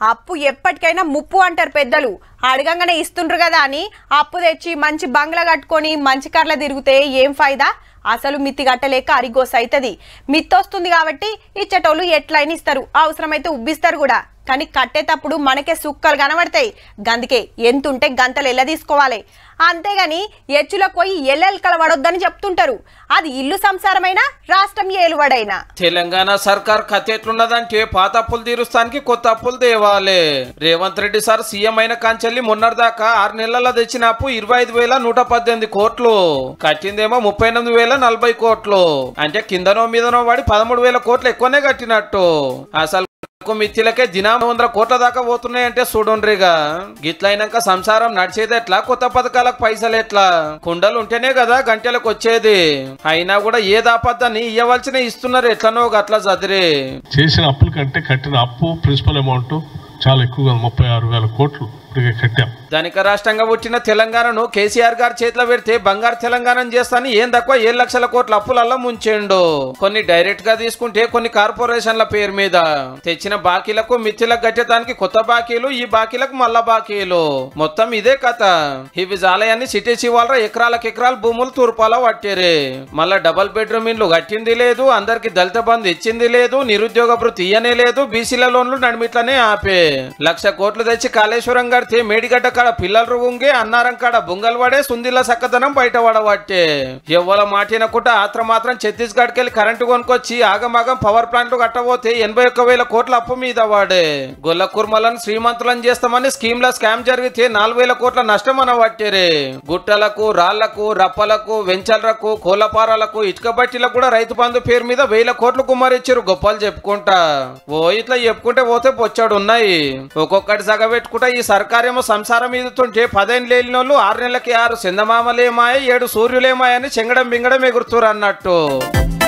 అప్పు ఎప్పటికైనా ముప్పు అంటారు పెద్దలు అడగంగానే ఇస్తుండ్రు కదా అని అప్పు తెచ్చి మంచి బంగ్లా కట్టుకొని మంచి కార్ల తిరిగితే ఏం ఫాయిదా అసలు మిత్తి గట్టలేక అరిగోస్ అవుతుంది మిత్తి వస్తుంది కాబట్టి ఇచ్చేటోళ్ళు ఎట్లయినా ఇస్తారు అవసరమైతే ఉబ్బిస్తారు కూడా కానీ కట్టేటప్పుడు మనకే సుక్కలు కనబడతాయి గందుకే ఎంతుంటే గంతలు ఎల్ల తీసుకోవాలి అంతేగాని ఎచ్చులకు పోయి ఎల్లెల్కల పడొద్దని చెప్తుంటారు అది ఇల్లు సంసారమైనా రాష్ట్రం ఏలువడైనా తెలంగాణ సర్కార్ కథ ఎట్లున్నదంటే పాత అప్పులు తీరుస్తానికి కొత్త అప్పులు తేవాలి రేవంత్ రెడ్డి సార్ సీఎం అయిన కాంచెల్లి మొన్నటిదాకా ఆరు నెలల్లో తెచ్చిన అప్పు ఇరవై ఐదు వేల నూట పద్దెనిమిది కోట్లు కట్టిందేమో ముప్పై ఎనిమిది వేల నలభై కోట్లు అంటే కిందనో మీదనో వాడి పదమూడు వేల కోట్లు ఎక్కువనే కట్టినట్టు అసలు మిత్తిలకే దినం వందల కోట్ల దాకా పోతున్నాయంటే చూడండిగా గిట్లయినాక సంసారం నడిచేది ఎట్లా కొత్త పథకాలకు పైసలు ఎట్లా కుండలు ఉంటేనే కదా గంటలకు వచ్చేది అయినా కూడా ఏ దాపద్దని ఇయ్యవలసిన ఇస్తున్నారు ఎట్లనో గట్ల చదిరి చేసిన అప్పుల కంటే కట్టిన అప్పు ప్రిన్సిపల్ అమౌంట్ చాలా ఎక్కువగా ముప్పై ఆరు వేల కోట్లు ఇప్పటికే కట్టాం ధనిక రాష్ట్రంగా పుట్టిన తెలంగాణను కేసీఆర్ గారు చేతిలో పెడితే బంగారు తెలంగాణ చేస్తాను ఏం తక్కువ ఏడు లక్షల కోట్ల అప్పులల్లో ముంచెండు కొన్ని డైరెక్ట్ గా తీసుకుంటే కొన్ని కార్పొరేషన్ల పేరు మీద తెచ్చిన బాకీలకు మిత్తిలకు గట్టేదానికి కొత్త బాకీలు ఈ బాకీలకు మళ్ళా బాకీలు మొత్తం ఇదే కథ ఇవి జాలయాన్ని సిటీ శివాలరా ఎకరాలకు ఎకరాల భూములు తూర్పాల పట్టారే మళ్ళా డబల్ బెడ్రూమ్ ఇండ్లు కట్టింది లేదు అందరికి దళిత బంధు ఇచ్చింది లేదు నిరుద్యోగ భృతి ఇయ్యనే లేదు బీసీల లోన్లు నడిమిట్లనే ఆపే లక్ష కోట్లు తెచ్చి కాళేశ్వరం కడితే మేడిగడ్డ కాడ పిల్లలు ఉంగే అన్నారం కాడ బొంగల్ పడే సుందిల్ల సక్కదనం బయట పడబట్టే ఎవ్వల మాటినకుండా ఆత్ర మాత్రం ఛత్తీస్గఢ్కి వెళ్ళి కరెంటు కొనుక్కొచ్చి ఆగమాగం పవర్ ప్లాంట్లు కట్టబోతే ఎనభై ఒక్క వేల కోట్ల అప్పు మీద వాడే గొల్ల కుర్మలను శ్రీమంతులను చేస్తామని స్కీమ్ ల స్కామ్ జరిగితే నాలుగు వేల కోట్ల నష్టం అనబట్టిరే గుట్టలకు రాళ్లకు రప్పలకు వెంచర్లకు కోలపారాలకు ఇటుక బట్టీలకు కూడా రైతు బంధు పేరు మీద వేల కోట్లు కుమ్మరిచ్చారు గొప్పలు చెప్పుకుంటా ఓ ఇట్లా చెప్పుకుంటే పోతే బొచ్చాడు ఉన్నాయి ఒక్కొక్కటి సగబెట్టుకుంటా ఈ సర్కారేమో సంసారం మీదుతుంటే పదేళ్ళు లేని వాళ్ళు ఆరు నెలలకి ఆరు చందమామలేమాయ ఏడు సూర్యులేమాయ అని చెంగడం బింగడం ఎగురుతురు అన్నట్టు